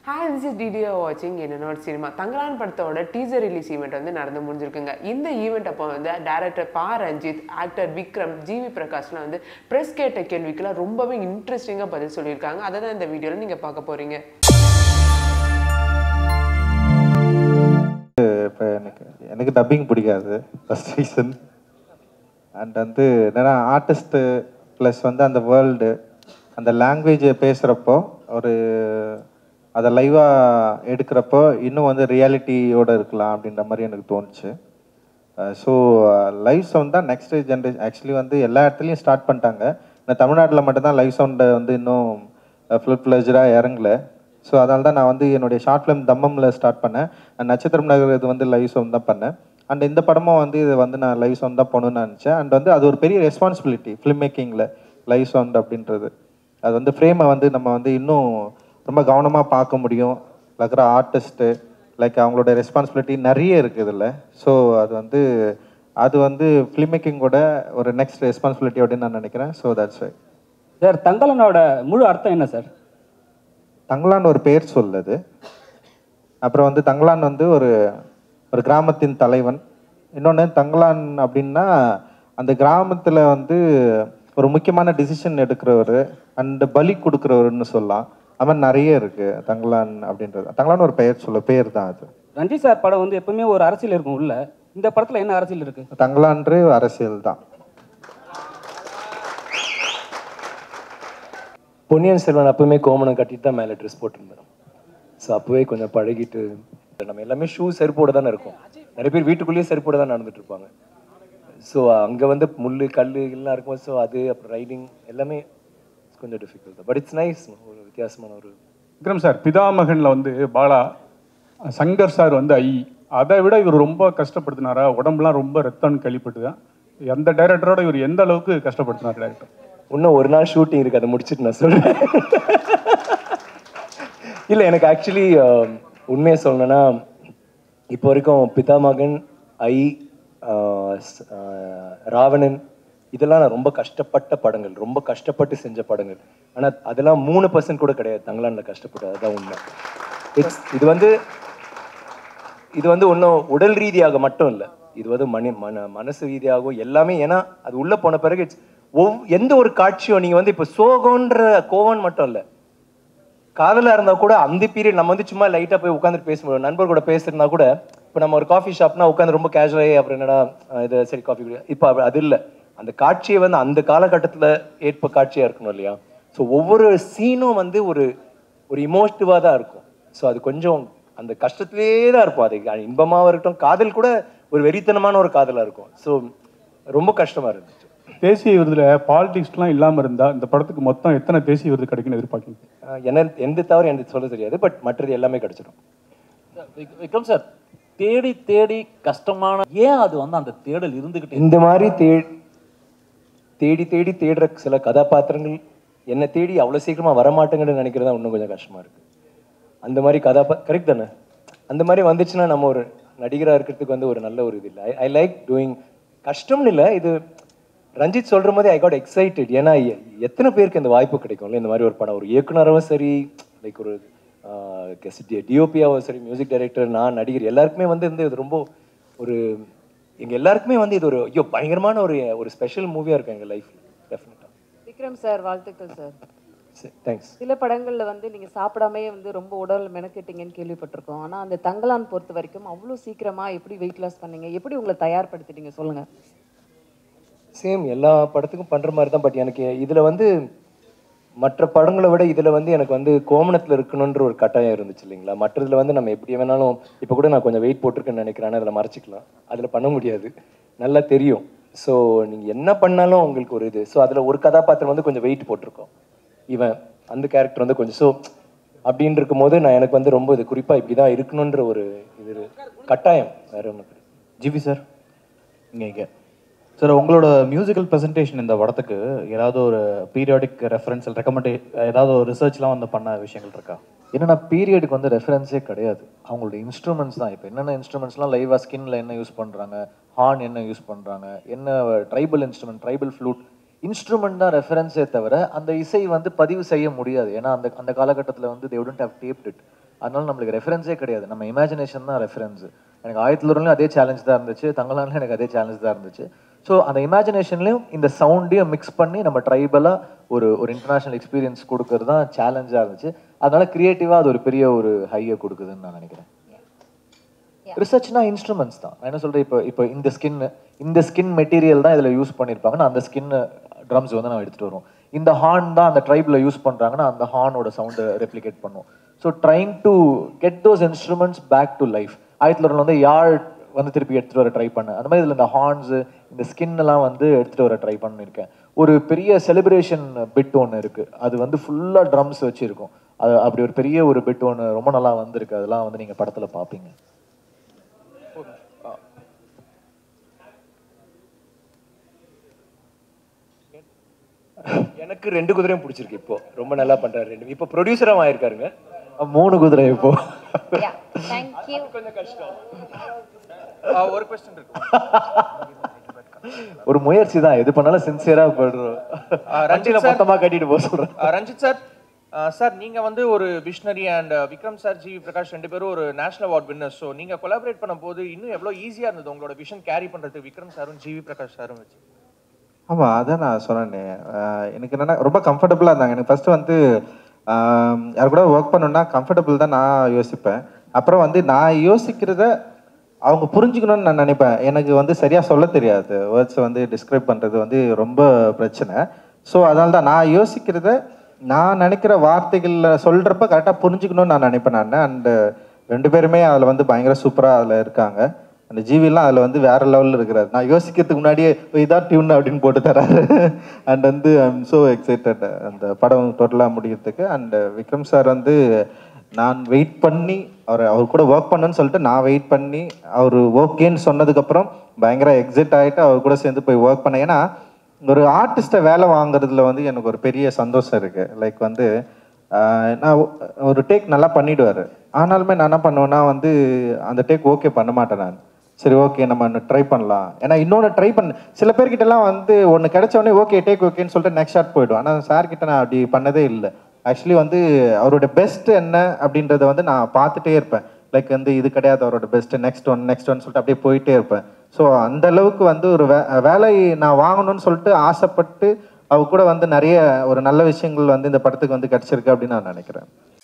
Hi this is TDO வாட்சிங் என்னோட cinema Thangalaan படத்தோட டீசர் ரிலீஸ் ஈவெண்ட் வந்து நடந்து முடிஞ்சிருக்குங்க இந்த ஈவெண்ட் அப்போ வந்து director Pa Ranjith actor Vikram GV பிரகாஷ்லாம் வந்து ப்ரெஸ் கேட்ட கேள்விக்கெல்லாம் ரொம்பவே இன்ட்ரெஸ்டிங்காக பதில் சொல்லியிருக்காங்க அதை தான் இந்த வீடியோவில் நீங்கள் பார்க்க போகிறீங்க இப்போ எனக்கு எனக்கு டப்பிங் பிடிக்காது ஃபஸ்ட் ரீசன் அண்ட் வந்து என்னன்னா ஆர்டிஸ்ட்டு ப்ளஸ் வந்து அந்த வேர்ல்டு அந்த லாங்குவேஜை பேசுகிறப்போ ஒரு அதை லைவாக எடுக்கிறப்போ இன்னும் வந்து ரியாலிட்டியோடு இருக்கலாம் அப்படின்ற மாதிரி எனக்கு தோணுச்சு ஸோ லைவ் சவுண்ட் தான் நெக்ஸ்ட் ஜென்ரேஷன் ஆக்சுவலி வந்து எல்லா இடத்துலையும் ஸ்டார்ட் பண்ணிட்டாங்க நான் தமிழ்நாட்டில் மட்டும்தான் லைவ் சவுண்டை வந்து இன்னும் ஃபுல் ஃப்ளெஜராக இறங்கல ஸோ அதனால தான் நான் வந்து என்னுடைய ஷார்ட் ஃபிலிம் தம்மமில் ஸ்டார்ட் பண்ணேன் அண்ட் நட்சத்திரம் நகர் இது வந்து லைவ் சவுண்ட் தான் பண்ணேன் அண்ட் இந்த படமும் வந்து இது வந்து நான் லைவ் சவுண்ட் தான் பண்ணணும்னு நினச்சேன் அண்ட் வந்து அது ஒரு பெரிய ரெஸ்பான்சிபிலிட்டி ஃபிலிம் மேக்கிங்கில் லைவ் சவுண்ட் அப்படின்றது அது வந்து ஃப்ரேமை வந்து நம்ம வந்து இன்னும் ரொம்ப கவனமாக பார்க்க முடியும் இருக்கிற ஆர்டிஸ்ட்டு லைக் அவங்களோட ரெஸ்பான்சிபிலிட்டி நிறைய இருக்குது இதில் ஸோ அது வந்து அது வந்து ஃபிலிம் மேக்கிங்கோட ஒரு நெக்ஸ்ட் ரெஸ்பான்சிபிலிட்டி அப்படின்னு நான் நினைக்கிறேன் ஸோ தட்ஸ் வை சார் தங்கலனோட முழு அர்த்தம் என்ன சார் தங்கலான் ஒரு பெயர் சொல்லுது அப்புறம் வந்து தங்கலான் வந்து ஒரு ஒரு கிராமத்தின் தலைவன் இன்னொன்று தங்கலான் அப்படின்னா அந்த கிராமத்தில் வந்து ஒரு முக்கியமான டிசிஷன் எடுக்கிறவர் அண்ட் பலி கொடுக்குறவர்னு சொல்லலாம் அது மாதிரி நிறைய இருக்குது தங்கலான் அப்படின்றது தங்கலான் ஒரு பெயர் சொல்ல பெயர் தான் அது ரஞ்சித் சார் படம் வந்து எப்பவுமே ஒரு அரசியல் இருக்கும் உள்ள இந்த படத்துல என்ன அரசியல் இருக்கு தங்கலான்று அரசியல் தான் பொன்னியின் செல்வன் அப்பவுமே கோமணம் கட்டிட்டு தான் மேலே ட்ரெஸ் போட்டிருந்தேன் ஸோ அப்போவே கொஞ்சம் பழகிட்டு நம்ம எல்லாமே ஷூ செருப்போட தானே இருக்கும் நிறைய பேர் வீட்டுக்குள்ளேயே செருப்போட தான் நடந்துட்டு இருப்பாங்க ஸோ அங்கே வந்து முள் கல் எல்லாம் இருக்கும் ஸோ அது அப்புறம் ரைடிங் எல்லாமே கொஞ்சம் டிஃபிகல்ட் பட் இட்ஸ் நைஸ் ஒரு வித்தியாசமான ஒரு விக்ரம் சார் பிதாமகன்ல வந்து பாலா சங்கர் சார் வந்து ஐ அதை விட இவர் ரொம்ப கஷ்டப்படுத்தினாரா உடம்புலாம் ரொம்ப ரத்தம்னு கேள்விப்பட்டுதான் எந்த டைரக்டரோட இவர் எந்த அளவுக்கு கஷ்டப்படுத்தினார் டைரக்டர் இன்னும் ஒரு நாள் ஷூட்டிங் இருக்கு அதை முடிச்சுட்டு நான் சொல்றேன் இல்லை எனக்கு ஆக்சுவலி உண்மையை சொல்லணும்னா இப்போ வரைக்கும் பிதாமகன் ஐ ஆஹ், ஸ்- ஆஹ், ராவணன் இதெல்லாம் நான் ரொம்ப கஷ்டப்பட்ட படங்கள் ரொம்ப கஷ்டப்பட்டு செஞ்ச படங்கள் ஆனால் அதெல்லாம் மூணு பர்சன்ட் கூட கிடையாது தங்களான்ல கஷ்டப்பட்டு அதுதான் உண்மை இட்ஸ் இது வந்து இது வந்து ஒன்றும் உடல் ரீதியாக மட்டும் இல்லை இது வந்து மனி மன மனசு ரீதியாகவும் எல்லாமே ஏன்னா அது உள்ளே போன பிறகு it's ஒவ் எந்த ஒரு காட்சியும் நீங்கள் வந்து இப்போ சோகன்ற கோவம் மட்டும் இல்லை காதலாக இருந்தால் கூட அந்த பீரியட் நம்ம வந்து சும்மா லைட்டாக போய் உட்காந்துட்டு பேச முடியும் நண்பர் கூட பேசுறதுனா கூட இப்போ நம்ம ஒரு காஃபி ஷாப்னா உட்காந்து ரொம்ப கேஷுவலாகி அப்புறம் என்னடா அஹ் இது சரி காஃபி குடி இப்போ அது இல்லை அந்த காட்சியை வந்து அந்த காலகட்டத்தில் ஏற்ப காட்சியாக இருக்கணும் இல்லையா ஸோ ஒவ்வொரு சீனும் வந்து ஒரு ஒரு இமோட்டிவாக தான் இருக்கும் ஸோ அது கொஞ்சம் அந்த கஷ்டத்திலே தான் இருக்கும் அது இன்பமாகவும் இருக்கட்டும் காதல் கூட ஒரு வெறித்தனமான ஒரு காதலாக இருக்கும் ஸோ ரொம்ப கஷ்டமாக இருந்துச்சு தேசிய விருதுல பாலிடிக்ஸ்லாம் இல்லாம இருந்தா இந்த படத்துக்கு மொத்தம் எத்தனை தேசிய விருது கிடைக்கும்னு எதிர்பார்க்கீங்க அஹ் என்ன எந்த தவிர எனக்கு சொல்ல தெரியாது பட் மற்றது எல்லாமே கிடைச்சிடும் விக்- விக்ரம் சார் தேடி தேடி கஷ்டமான ஏன் அது வந்து அந்த தேடல் இருந்துகிட்டே இந்த மாதிரி தே தேடி தேடி தேடுற சில கதாபாத்திரங்கள் என்னை தேடி அவ்வளோ சீக்கிரமா வரமாட்டேங்கன்னு நினைக்கிறது தான் இன்னும் கொஞ்சம் கஷ்டமா இருக்கு அந்த மாதிரி கதாபா கரெக்ட் தானே அந்த மாதிரி வந்துச்சுன்னா நம்ம ஒரு நடிகராக இருக்கிறதுக்கு வந்து ஒரு நல்ல ஒரு இது இல்லை ஐ லைக் டூயிங் கஷ்டம்னு இல்லை இது ரஞ்சித் சொல்ற போதே ஐ காட் எக்ஸைட்டட் ஏன்னா எ- எத்தனை பேருக்கு இந்த வாய்ப்பு கிடைக்கும்ல இந்த மாதிரி ஒரு படம் ஒரு இயக்குனராகவும் சரி லைக் ஒரு டிஓபியாவும் சரி மியூசிக் டைரக்டர் நான் நடிகர் எல்லாருக்குமே வந்து இந்த இது ரொம்ப ஒரு எங்க எல்லாருக்குமே வந்து இது ஒரு ஐயோ பயங்கரமான ஒரு ஒரு ஸ்பெஷல் மூவியா இருக்கும் எங்க லைஃப் டெஃபினட்டா விக்ரம் சார் வாழ்த்துக்கள் சார் தேங்க்ஸ் சில படங்கள்ல வந்து நீங்க சாப்பிடாமே வந்து ரொம்ப உடல் மெனக்கெட்டீங்கன்னு கேள்விப்பட்டிருக்கோம் ஆனா அந்த தங்கலான் பொறுத்த வரைக்கும் அவ்வளோ சீக்கிரமா எப்படி வெயிட் லாஸ் பண்ணீங்க எப்படி உங்களை தயார்படுத்திட்டீங்க சொல்லுங்க சேம் எல்லா படத்துக்கும் பண்ற மாதிரி தான் பட் எனக்கு இதுல வந்து மற்ற படங்களை விட இதுல வந்து எனக்கு வந்து கோமணத்துல இருக்கணுன்ற ஒரு கட்டாயம் இருந்துச்சு இல்லைங்களா மற்றதுல வந்து நம்ம எப்படி வேணாலும் இப்போ கூட நான் கொஞ்சம் வெயிட் போட்டிருக்கேன்னு நினைக்கிறேன் ஆனா அதுல மறைச்சிக்கலாம் அதுல பண்ண முடியாது நல்லா தெரியும் ஸோ நீங்க என்ன பண்ணாலும் உங்களுக்கு ஒரு இது ஸோ அதுல ஒரு கதாபாத்திரம் வந்து கொஞ்சம் வெயிட் போட்டிருக்கோம் இவன் அந்த கேரக்டர் வந்து கொஞ்சம் ஸோ அப்படின்னு இருக்கும்போது நான் எனக்கு வந்து ரொம்ப இது குறிப்பா இப்படிதான் இருக்கணுன்ற ஒரு இது கட்டாயம் வேற ஒன்று ஜிவி சார் இங்கே இங்கே சார் உங்களோட மியூசிக்கல் ப்ரெசன்டேஷன் இந்த படத்துக்கு ஏதாவது ஒரு பீரியாடிக் ரெஃபரன்ஸ் ரெக்கமெண்டே ஏதாவது ஒரு ரிசர்ச்லாம் வந்து பண்ண விஷயங்கள் இருக்கா என்னன்னா பீரியடுக்கு வந்து ரெஃபரன்ஸே கிடையாது அவங்களோட இன்ஸ்ட்ருமெண்ட்ஸ் தான் இப்போ என்னென்ன இன்ஸ்ட்ருமெண்ட்ஸ்லாம் லைவாக ஸ்கின்ல என்ன யூஸ் பண்ணுறாங்க ஹார்ன் என்ன யூஸ் பண்ணுறாங்க என்ன tribal instrument tribal flute instrument தான் ரெஃபரன்ஸே தவிர அந்த இசை வந்து பதிவு செய்ய முடியாது ஏன்னா அந்த அந்த காலகட்டத்தில் வந்து they wouldn't have taped it அதனால நம்மளுக்கு ரெஃபரன்ஸே கிடையாது நம்ம இமேஜினேஷன் தான் ரெஃபரன்ஸ் எனக்கு ஆயத்துலூர்லையும் அதே சேலஞ்ச் தான் இருந்துச்சு தங்கலான்லையும் எனக்கு அதே சேலஞ்ச் தான் இருந்துச்சு ஸோ அந்த இமேஜினேஷன்லையும் இந்த சவுண்டையும் மிக்ஸ் பண்ணி நம்ம ட்ரைபலாக ஒரு ஒரு இன்டர்நேஷனல் எக்ஸ்பீரியன்ஸ் கொடுக்கறது தான் சேலஞ்சாக இருந்துச்சு அதனால கிரியேட்டிவாக அது ஒரு பெரிய ஒரு ஹையை கொடுக்குதுன்னு நான் நினைக்கிறேன் ரிசர்ச்னா இன்ஸ்ட்ருமெண்ட்ஸ் தான் நான் என்ன சொல்றேன் இப்போ இப்போ இந்த ஸ்கின் இந்த ஸ்கின் மெட்டீரியல் தான் இதில் யூஸ் பண்ணியிருப்பாங்கன்னா அந்த ஸ்கின் ட்ரம்ஸ் வந்து நம்ம எடுத்துகிட்டு வருவோம் இந்த ஹார்ன் தான் அந்த ட்ரைபில் யூஸ் பண்ணுறாங்கன்னா அந்த ஹார்னோட சவுண்டை ரெப்ளிகேட் பண்ணும் so trying to get those instruments back to life ஆயிரத்தி வந்து யாழ் வந்து திருப்பி எடுத்துகிட்டு வர ட்ரை பண்ணேன் அந்த மாதிரி இதில் இந்த ஹார்ன்ஸு இந்த skin எல்லாம் வந்து எடுத்துகிட்டு வர ட்ரை பண்ணியிருக்கேன் ஒரு பெரிய செலிப்ரேஷன் பிட் ஒன்று இருக்குது அது வந்து ஃபுல்லாக ட்ரம்ஸ் வச்சுருக்கும் அது அப்படி ஒரு பெரிய ஒரு பிட் ஒன்று ரொம்ப நல்லா வந்திருக்கு அதெல்லாம் வந்து நீங்கள் படத்தில் பார்ப்பீங்க எனக்கு ரெண்டு குதிரையும் பிடிச்சிருக்கு இப்போ ரொம்ப நல்லா பண்றாரு ரெண்டு இப்போ ப்ரொடியூசரும் ஆயிருக்காருங்க மூணு குதிரை இப்போ தேங்க்யூ ஒரு கொஸ்டின் இருக்கு ஒரு முயற்சி தான் எது பண்ணாலும் சின்சியரா போடுறோம் ரஞ்சித் ரஞ்சில sir. மொத்தமா கட்டிட்டு போக சொல்றேன் ஆஹ் ரஞ்சித் சார் சார் நீங்க வந்து ஒரு visionary and Vikram sir G Prakash ரெண்டு பேரும் ஒரு நேஷனல் அவார்ட் வின்னர்ஸ் ஸோ நீங்க கொலாபரேட் பண்ணும்போது இன்னும் எவ்வளோ ஈஸியா இருந்தது உங்களோட விஷன் கேரி பண்றதுக்கு விக்ரம் சாரும் ஜிவி பிரகாஷ் சாரும் வச்சு ஆமாம் அதான் நான் சொன்னேனே ஆஹ் எனக்கு என்னன்னா ரொம்ப கம்ஃபர்டபுளாக இருந்தாங்க எனக்கு ஃபர்ஸ்ட் வந்து ஆஹ் யார் கூட ஒர்க் பண்ணணும்னா கம்ஃபர்டபுள் தான் நான் யோசிப்பேன் அப்புறம் வந்து நான் யோசிக்கிறத அவங்க புரிஞ்சுக்கணும்னு நான் நினைப்பேன் எனக்கு வந்து சரியாக சொல்ல தெரியாது வேர்ட்ஸை வந்து டிஸ்கிரைப் பண்ணுறது வந்து ரொம்ப பிரச்சனை ஸோ அதனால தான் நான் யோசிக்கிறத நான் நினைக்கிற வார்த்தைகளில் சொல்கிறப்ப கரெக்டாக புரிஞ்சுக்கணும்னு நான் நினைப்பேன் நான் அண்டு ரெண்டு பேருமே அதில் வந்து பயங்கர சூப்பராக அதில் இருக்காங்க அந்த ஜீவிலாம் அதில் வந்து வேற லெவலில் இருக்கிறாரு நான் யோசிக்கிறதுக்கு முன்னாடியே "ஓ, இதான் டியூன் அப்படின்னு போட்டு தராரு அண்ட் வந்து ஐ எம் ஸோ எக்ஸைட்டட் அந்த படம் டோட்டலாக முடிக்கிறதுக்கு அண்ட் விக்ரம் சார் வந்து நான் வெயிட் பண்ணி அவர் அவர் கூட ஒர்க் பண்ணுன்னு சொல்லிட்டு நான் வெயிட் பண்ணி அவர் ஓகேன்னு சொன்னதுக்கப்புறம் பயங்கர எக்ஸைட் ஆகிட்டு அவர் கூட சேர்ந்து போய் ஒர்க் பண்ணேன் ஏன்னா ஒரு ஆர்டிஸ்ட்டை வேலை வாங்குறதுல வந்து எனக்கு ஒரு பெரிய சந்தோஷம் இருக்குது லைக் வந்து ஆஹ் நான் ஒ- ஒரு டேக் நல்லா பண்ணிடுவார் ஆனாலுமே நான் என்ன பண்ணுவேன்னா வந்து அந்த டேக் ஓகே பண்ண மாட்டேன் நான் சரி ஓகே நம்ம ட்ரை பண்ணலாம் ஏன்னா இன்னொன்று ட்ரை பண்ண சில பேர்கிட்டலாம் வந்து ஒன்று கிடைச்ச உடனே ஓகே டேக் ஓகேன்னு சொல்லிட்டு நெக்ஸ்ட் ஷாட் போயிடும் ஆனால் சார் கிட்ட நான் அப்படி பண்ணதே இல்லை ஆக்சுவலி வந்து அவரோட பெஸ்ட் என்ன அப்படின்றத வந்து நான் பார்த்துட்டே இருப்பேன் லைக் வந்து இது கிடையாது அவரோட best next one next one சொல்லிட்டு அப்படியே போயிட்டே இருப்பேன் ஸோ அந்த அளவுக்கு வந்து ஒரு வே வேலை நான் வாங்கணும்னு சொல்லிட்டு ஆசைப்பட்டு அவ கூட வந்து நிறைய ஒரு நல்ல விஷயங்கள் வந்து இந்த படத்துக்கு வந்து கிடைச்சிருக்கு அப்படின்னு நான் நினைக்கிறேன்